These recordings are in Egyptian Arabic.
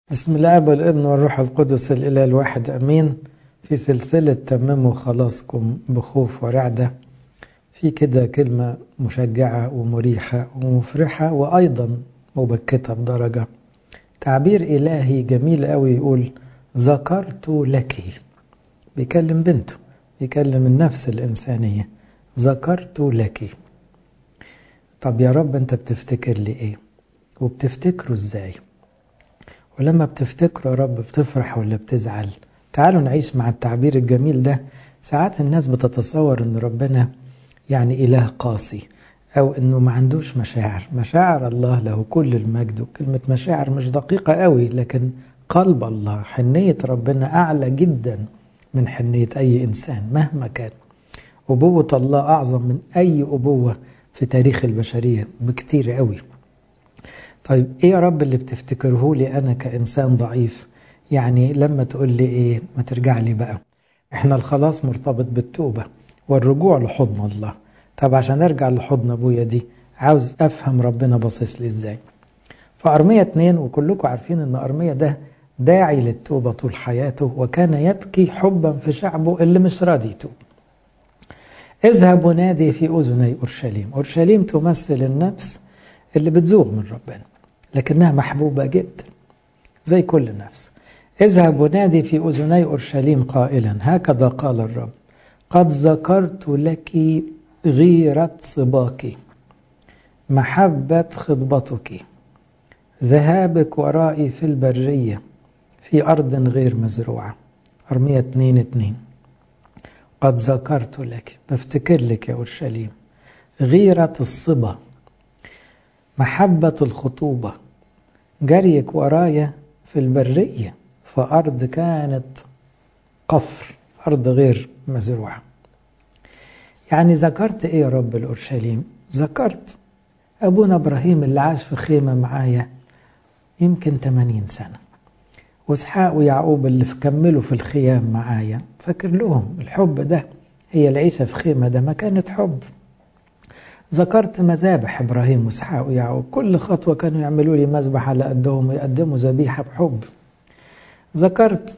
بسم الله والابن والروح القدس الإله الواحد أمين في سلسلة تمموا خلاصكم بخوف ورعدة في كده كلمة مشجعة ومريحة ومفرحة وأيضا مبكتة بدرجة تعبير إلهي جميل قوي يقول ذكرت لك بيكلم بنته بيكلم النفس الإنسانية ذكرت لك طب يا رب أنت بتفتكر لي إيه وبتفتكره إزاي ولما بتفتكره يا رب بتفرح ولا بتزعل تعالوا نعيش مع التعبير الجميل ده ساعات الناس بتتصور ان ربنا يعني اله قاسي او انه ما عندوش مشاعر مشاعر الله له كل المجد وكلمة مشاعر مش دقيقة قوي لكن قلب الله حنية ربنا اعلى جدا من حنية اي انسان مهما كان أبوة الله أعظم من أي أبوة في تاريخ البشرية بكتير قوي طيب ايه يا رب اللي بتفتكره لي انا كانسان ضعيف يعني لما تقول لي ايه ما ترجع لي بقى احنا الخلاص مرتبط بالتوبة والرجوع لحضن الله طب عشان ارجع لحضن ابويا دي عاوز افهم ربنا باصص لي ازاي فأرمية اتنين وكلكم عارفين ان أرمية ده داعي للتوبة طول حياته وكان يبكي حبا في شعبه اللي مش راضي يتوب اذهب ونادي في أذني أورشليم أورشليم تمثل النفس اللي بتزوغ من ربنا لكنها محبوبة جدا زي كل نفس اذهب ونادي في أذني أورشليم قائلا هكذا قال الرب قد ذكرت لك غيرة صباك محبة خطبتك ذهابك ورائي في البرية في أرض غير مزروعة أرمية 2 2 قد ذكرت لك بفتكر لك يا أورشليم غيرة الصبا محبة الخطوبة جريك ورايا في البرية في أرض كانت قفر أرض غير مزروعة يعني ذكرت إيه يا رب الأورشليم ذكرت أبونا إبراهيم اللي عاش في خيمة معايا يمكن 80 سنة واسحاق ويعقوب اللي كملوا في الخيام معايا فاكر لهم الحب ده هي العيشة في خيمة ده ما كانت حب ذكرت مذابح إبراهيم وإسحاق ويعقوب كل خطوة كانوا يعملوا لي مذبح على قدهم ويقدموا ذبيحة بحب ذكرت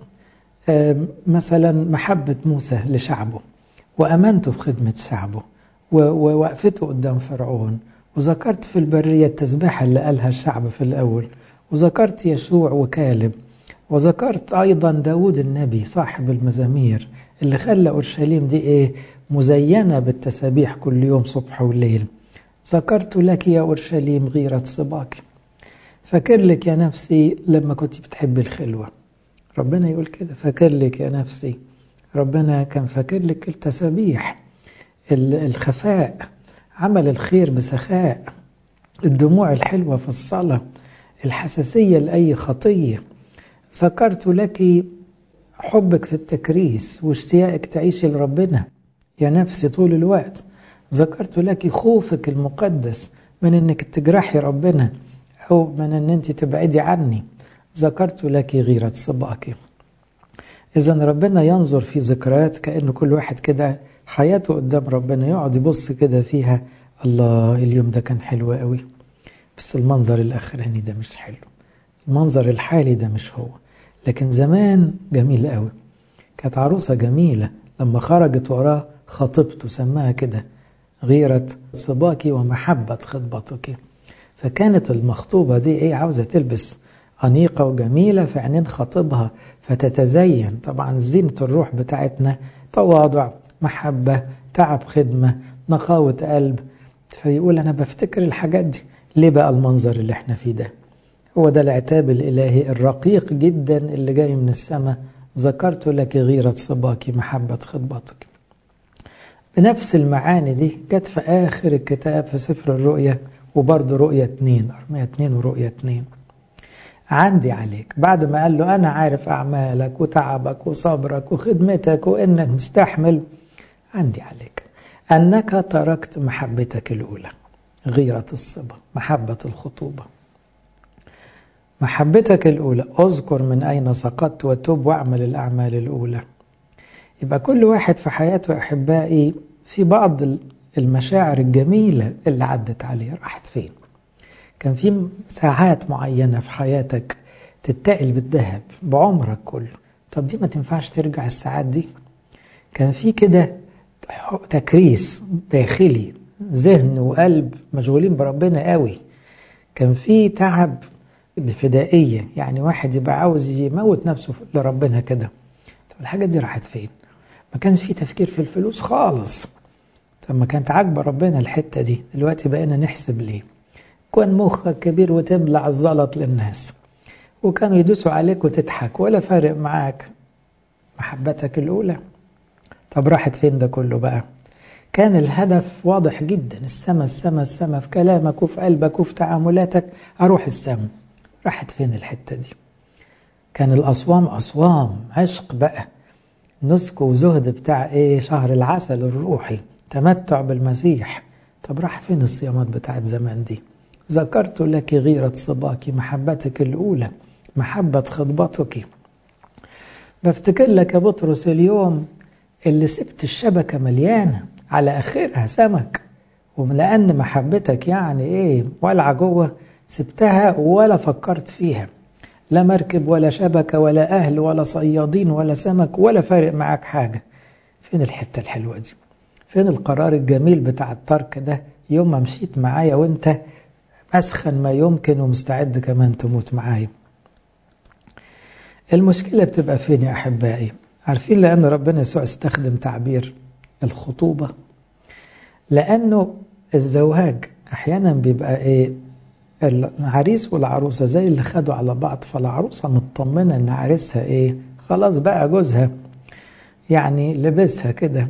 مثلا محبة موسى لشعبه وأمانته في خدمة شعبه ووقفته قدام فرعون وذكرت في البرية التسبيحة اللي قالها الشعب في الأول وذكرت يشوع وكالب وذكرت أيضا داود النبي صاحب المزامير اللي خلى أورشليم دي إيه مزينة بالتسابيح كل يوم صبح وليل ذكرت لك يا أورشليم غيرة صباك فاكر لك يا نفسي لما كنت بتحب الخلوة ربنا يقول كده فاكر لك يا نفسي ربنا كان فاكر لك التسابيح الخفاء عمل الخير بسخاء الدموع الحلوة في الصلاة الحساسية لأي خطية ذكرت لك حبك في التكريس واشتياقك تعيشي لربنا يا نفسي طول الوقت ذكرت لك خوفك المقدس من انك تجرحي ربنا او من ان انت تبعدي عني ذكرت لك غيرة صباك اذا ربنا ينظر في ذكريات كأن كل واحد كده حياته قدام ربنا يقعد يبص كده فيها الله اليوم ده كان حلو قوي بس المنظر الاخراني ده مش حلو المنظر الحالي ده مش هو لكن زمان جميل قوي كانت عروسة جميلة لما خرجت وراه خطيبته سماها كده غيرة صباك ومحبة خطبتك فكانت المخطوبة دي ايه عاوزة تلبس أنيقة وجميلة في عينين خطيبها فتتزين طبعا زينة الروح بتاعتنا تواضع محبة تعب خدمة نقاوة قلب فيقول أنا بفتكر الحاجات دي ليه بقى المنظر اللي احنا فيه ده هو ده العتاب الإلهي الرقيق جدا اللي جاي من السماء ذكرت لك غيرة صباك محبة خطبتك بنفس المعاني دي جت في آخر الكتاب في سفر الرؤيا وبرضه رؤيا اتنين أرمية اتنين ورؤيا اتنين عندي عليك بعد ما قال له أنا عارف أعمالك وتعبك وصبرك وخدمتك وإنك مستحمل عندي عليك أنك تركت محبتك الأولى غيرة الصبا محبة الخطوبة محبتك الأولى أذكر من أين سقطت وتوب واعمل الأعمال الأولى يبقى كل واحد في حياته أحبائي في بعض المشاعر الجميلة اللي عدت عليه راحت فين كان في ساعات معينة في حياتك تتقل بالذهب بعمرك كله طب دي ما تنفعش ترجع الساعات دي كان في كده تكريس داخلي ذهن وقلب مشغولين بربنا قوي كان في تعب بفدائية يعني واحد يبقى عاوز يموت نفسه لربنا كده طب الحاجة دي راحت فين ما كانش في تفكير في الفلوس خالص طب ما كانت عاجبة ربنا الحتة دي دلوقتي بقينا نحسب ليه كون مخك كبير وتبلع الزلط للناس وكانوا يدوسوا عليك وتضحك ولا فارق معاك محبتك الأولى طب راحت فين ده كله بقى كان الهدف واضح جدا السما السما السما في كلامك وفي قلبك وفي تعاملاتك أروح السما راحت فين الحتة دي كان الأصوام أصوام عشق بقى نسك وزهد بتاع إيه شهر العسل الروحي تمتع بالمسيح طب راح فين الصيامات بتاعت زمان دي ذكرت لك غيرة صباك محبتك الأولى محبة خطبتك بفتكر لك يا بطرس اليوم اللي سبت الشبكة مليانة على آخرها سمك ولأن محبتك يعني إيه ولعة جوه سبتها ولا فكرت فيها لا مركب ولا شبكة ولا أهل ولا صيادين ولا سمك ولا فارق معاك حاجة فين الحتة الحلوة دي فين القرار الجميل بتاع الترك ده يوم ما مشيت معايا وانت أسخن ما يمكن ومستعد كمان تموت معايا المشكلة بتبقى فين يا أحبائي عارفين لأن ربنا يسوع استخدم تعبير الخطوبة لأنه الزواج أحيانا بيبقى إيه العريس والعروسة زي اللي خدوا على بعض فالعروسة مطمنة إن عريسها إيه خلاص بقى جوزها يعني لبسها كده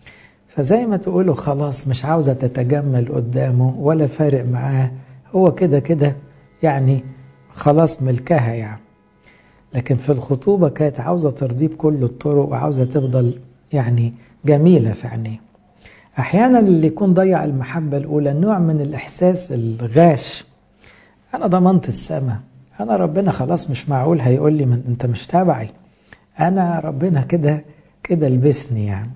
فزي ما تقولوا خلاص مش عاوزة تتجمل قدامه ولا فارق معاه هو كده كده يعني خلاص ملكها يعني لكن في الخطوبة كانت عاوزة ترضيه بكل الطرق وعاوزة تفضل يعني جميلة في عينيه أحيانا اللي يكون ضيع المحبة الأولى نوع من الإحساس الغاش أنا ضمنت السماء أنا ربنا خلاص مش معقول هيقول لي من أنت مش تابعي أنا ربنا كده كده لبسني يعني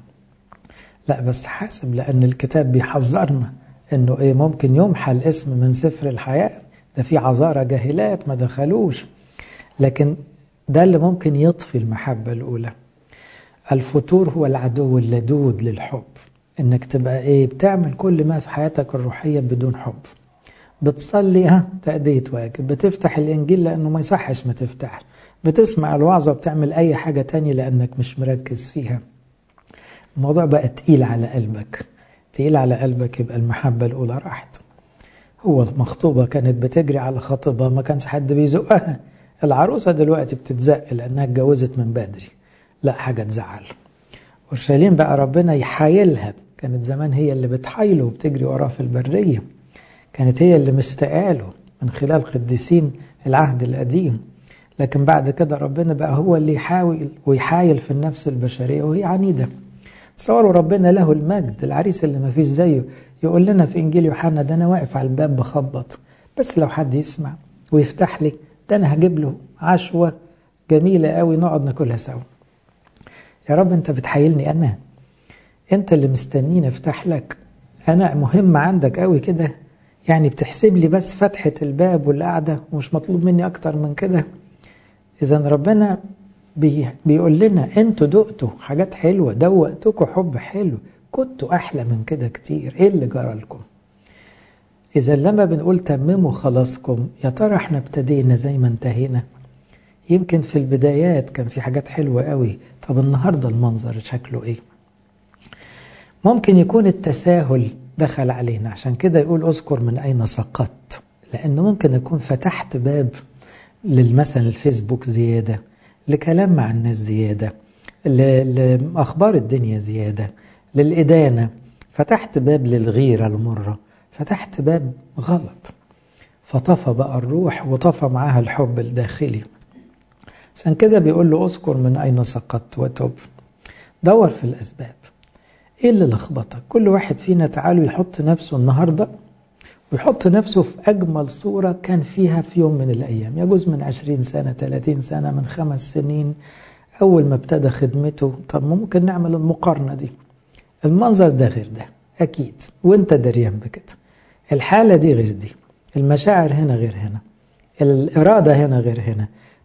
لا بس حاسب لأن الكتاب بيحذرنا إنه إيه ممكن يمحى الاسم من سفر الحياة ده في عذارى جاهلات ما دخلوش لكن ده اللي ممكن يطفي المحبة الأولى الفتور هو العدو اللدود للحب انك تبقى ايه بتعمل كل ما في حياتك الروحية بدون حب بتصلي ها تأدية واجب بتفتح الإنجيل لأنه ما يصحش ما تفتح بتسمع الوعظة وبتعمل أي حاجة تانية لأنك مش مركز فيها الموضوع بقى تقيل على قلبك تقيل على قلبك يبقى المحبة الأولى راحت هو المخطوبة كانت بتجري على خطيبها ما كانش حد بيزقها العروسة دلوقتي بتتزق لأنها اتجوزت من بدري لا حاجة تزعل أورشليم بقى ربنا يحايلها كانت زمان هي اللي بتحايله وبتجري وراه في البرية كانت هي اللي مشتاقاله من خلال قديسين العهد القديم لكن بعد كده ربنا بقى هو اللي يحاول ويحايل في النفس البشرية وهي عنيدة تصوروا ربنا له المجد العريس اللي ما فيش زيه يقول لنا في إنجيل يوحنا ده أنا واقف على الباب بخبط بس لو حد يسمع ويفتح لي ده أنا هجيب له عشوة جميلة قوي نقعد ناكلها سوا يا رب أنت بتحايلني أنا أنت اللي مستنيني أفتح لك أنا مهم عندك قوي كده يعني بتحسب لي بس فتحة الباب والقعدة ومش مطلوب مني أكتر من كده إذا ربنا بي بيقول لنا أنتوا دقتوا حاجات حلوة دوقتكم حب حلو كنتوا أحلى من كده كتير إيه اللي جرى لكم إذا لما بنقول تمموا خلاصكم يا ترى احنا ابتدينا زي ما انتهينا يمكن في البدايات كان في حاجات حلوة قوي طب النهاردة المنظر شكله ايه ممكن يكون التساهل دخل علينا عشان كده يقول اذكر من اين سقطت لانه ممكن اكون فتحت باب للمثل الفيسبوك زيادة لكلام مع الناس زيادة لأخبار الدنيا زيادة للإدانة فتحت باب للغيرة المرة فتحت باب غلط فطفى بقى الروح وطفى معاها الحب الداخلي عشان كده بيقول له اذكر من أين سقطت وتب دور في الأسباب إيه اللي لخبطك كل واحد فينا تعالوا يحط نفسه النهاردة ويحط نفسه في أجمل صورة كان فيها في يوم من الأيام يجوز من عشرين سنة ثلاثين سنة من خمس سنين أول ما ابتدى خدمته طب ممكن نعمل المقارنة دي المنظر ده غير ده أكيد وانت دريان بكده الحالة دي غير دي المشاعر هنا غير هنا الإرادة هنا غير هنا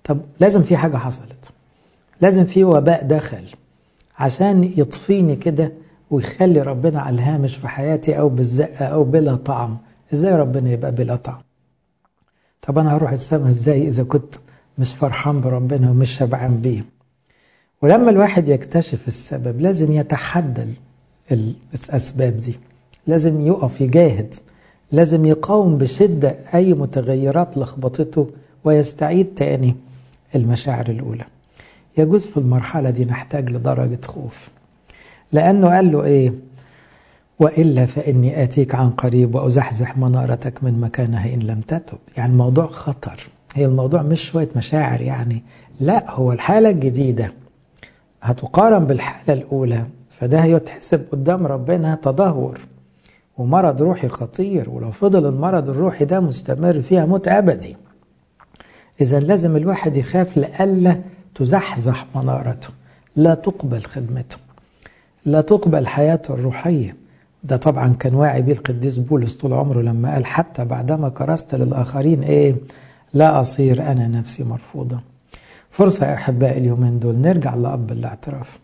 طب لازم في حاجة حصلت لازم في وباء دخل عشان يطفيني كده ويخلي ربنا على الهامش في حياتي أو بالزقة أو بلا طعم إزاي ربنا يبقى بلا طعم طب أنا هروح السماء إزاي إذا كنت مش فرحان بربنا ومش شبعان بيه ولما الواحد يكتشف السبب لازم يتحدى الأسباب دي لازم يقف يجاهد لازم يقاوم بشدة أي متغيرات لخبطته ويستعيد تاني المشاعر الأولى يجوز في المرحلة دي نحتاج لدرجة خوف لأنه قال له إيه وإلا فإني آتيك عن قريب وأزحزح منارتك من مكانها إن لم تتب يعني الموضوع خطر هي الموضوع مش شوية مشاعر يعني لا هو الحالة الجديدة هتقارن بالحالة الأولى فده هيتحسب قدام ربنا تدهور ومرض روحي خطير ولو فضل المرض الروحي ده مستمر فيها موت أبدي إذا لازم الواحد يخاف لألا تزحزح منارته لا تقبل خدمته لا تقبل حياته الروحية ده طبعا كان واعي بيه القديس بولس طول عمره لما قال حتى بعدما كرست للآخرين إيه لا أصير أنا نفسي مرفوضة فرصة يا أحبائي اليومين دول نرجع لأب الاعتراف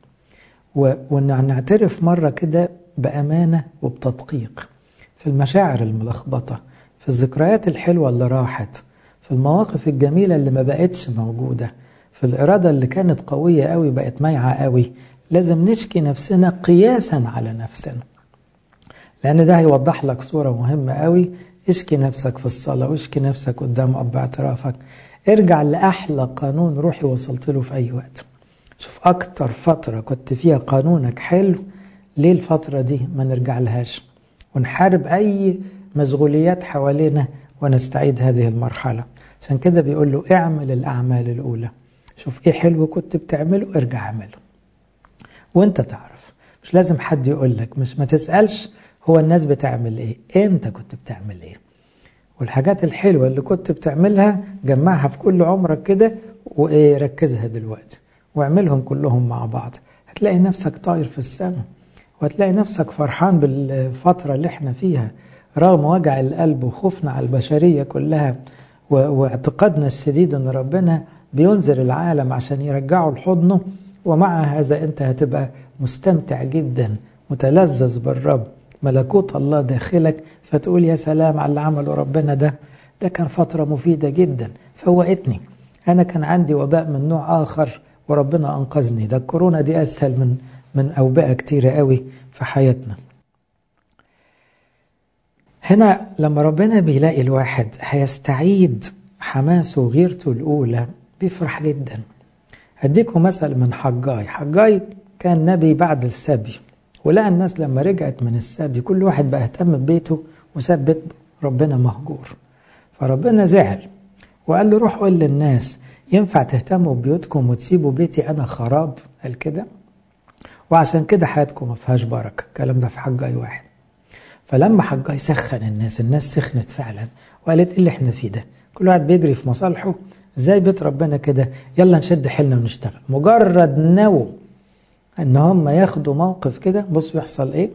ونعترف مرة كده بأمانة وبتدقيق في المشاعر الملخبطة في الذكريات الحلوة اللي راحت في المواقف الجميلة اللي ما بقتش موجودة في الإرادة اللي كانت قوية قوي بقت مايعة قوي لازم نشكي نفسنا قياسا على نفسنا لأن ده هيوضح لك صورة مهمة قوي اشكي نفسك في الصلاة واشكي نفسك قدام أب اعترافك ارجع لأحلى قانون روحي وصلت له في أي وقت شوف أكتر فترة كنت فيها قانونك حلو ليه الفترة دي ما نرجع لهاش ونحارب أي مشغوليات حوالينا ونستعيد هذه المرحلة عشان كده بيقول له اعمل الأعمال الأولى شوف ايه حلو كنت بتعمله ارجع اعمله وانت تعرف مش لازم حد يقول لك مش ما تسألش هو الناس بتعمل ايه امتى كنت بتعمل ايه والحاجات الحلوة اللي كنت بتعملها جمعها في كل عمرك كده وركزها دلوقتي واعملهم كلهم مع بعض هتلاقي نفسك طاير في السماء وهتلاقي نفسك فرحان بالفترة اللي احنا فيها رغم وجع القلب وخوفنا على البشرية كلها واعتقادنا الشديد ان ربنا بينذر العالم عشان يرجعه لحضنه ومع هذا انت هتبقى مستمتع جدا متلذذ بالرب ملكوت الله داخلك فتقول يا سلام على اللي عمله ربنا ده ده كان فترة مفيدة جدا فوقتني أنا كان عندي وباء من نوع آخر وربنا أنقذني ده الكورونا دي أسهل من من أوبئة كتيرة قوي في حياتنا هنا لما ربنا بيلاقي الواحد هيستعيد حماسه وغيرته الأولى بيفرح جدا هديكم مثل من حجاي حجاي كان نبي بعد السبي ولقى الناس لما رجعت من السبي كل واحد بقى اهتم ببيته وساب بيت ربنا مهجور فربنا زعل وقال له روح قول للناس ينفع تهتموا ببيوتكم وتسيبوا بيتي انا خراب قال كده وعشان كده حياتكم ما فيهاش بركه الكلام ده في حجاي واحد فلما حجاي سخن الناس الناس سخنت فعلا وقالت ايه اللي احنا فيه ده كل واحد بيجري في مصالحه ازاي بيت ربنا كده يلا نشد حيلنا ونشتغل مجرد نو ان هم ياخدوا موقف كده بصوا يحصل ايه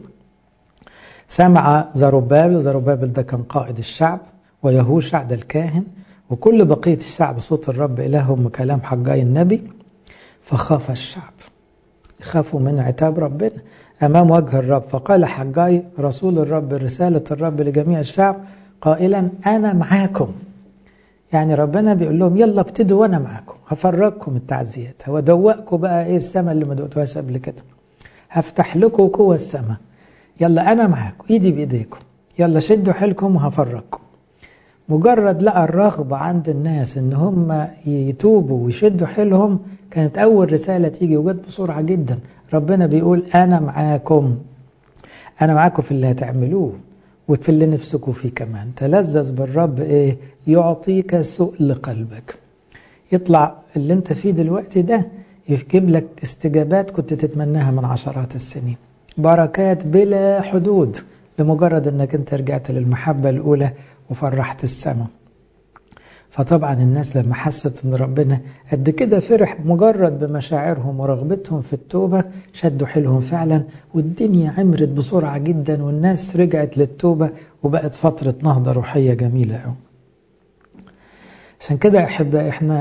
سمع زروبابل زروبابل ده كان قائد الشعب ويهوشع ده الكاهن وكل بقية الشعب صوت الرب إلههم كلام حجاي النبي فخاف الشعب خافوا من عتاب ربنا أمام وجه الرب فقال حجاي رسول الرب رسالة الرب لجميع الشعب قائلا أنا معاكم يعني ربنا بيقول لهم يلا ابتدوا وانا معاكم هفرجكم التعزيات هودوقكم بقى ايه السماء اللي ما دقتوهاش قبل كده هفتح لكم قوة السماء يلا انا معاكم ايدي بايديكم يلا شدوا حيلكم وهفرجكم مجرد لقى الرغبة عند الناس ان هم يتوبوا ويشدوا حيلهم كانت اول رسالة تيجي وجت بسرعة جدا ربنا بيقول انا معاكم انا معاكم في اللي هتعملوه وفي اللي نفسكم فيه كمان تلذذ بالرب ايه يعطيك سؤل قلبك يطلع اللي انت فيه دلوقتي ده يجيب لك استجابات كنت تتمناها من عشرات السنين بركات بلا حدود لمجرد انك انت رجعت للمحبة الاولى وفرحت السماء فطبعا الناس لما حست ان ربنا قد كده فرح مجرد بمشاعرهم ورغبتهم في التوبة شدوا حيلهم فعلا والدنيا عمرت بسرعة جدا والناس رجعت للتوبة وبقت فترة نهضة روحية جميلة قوي عشان كده أحب احنا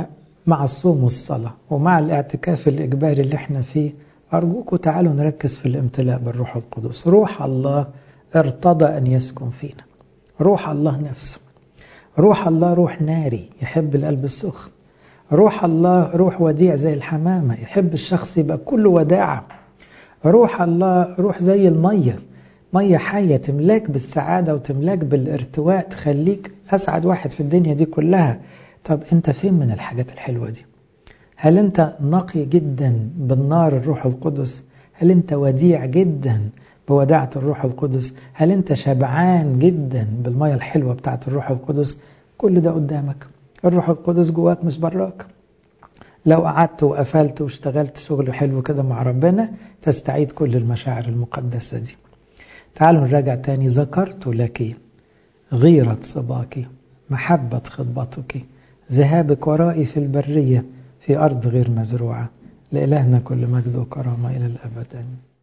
مع الصوم والصلاة ومع الاعتكاف الإجباري اللي احنا فيه أرجوكم تعالوا نركز في الامتلاء بالروح القدس روح الله ارتضى أن يسكن فينا روح الله نفسه روح الله روح ناري يحب القلب السخن روح الله روح وديع زي الحمامة يحب الشخص يبقى كله وداعة روح الله روح زي المية مية حية تملاك بالسعادة وتملاك بالارتواء تخليك أسعد واحد في الدنيا دي كلها طب أنت فين من الحاجات الحلوة دي هل أنت نقي جدا بالنار الروح القدس هل أنت وديع جدا بوداعة الروح القدس هل أنت شبعان جدا بالمية الحلوة بتاعة الروح القدس كل ده قدامك الروح القدس جواك مش براك لو قعدت وقفلت واشتغلت شغل حلو كده مع ربنا تستعيد كل المشاعر المقدسة دي تعالوا نراجع تاني ذكرت لك غيرة صباك محبة خطبتك ذهابك ورائي في البرية في أرض غير مزروعة لإلهنا كل مجد وكرامة إلى الأبد آمين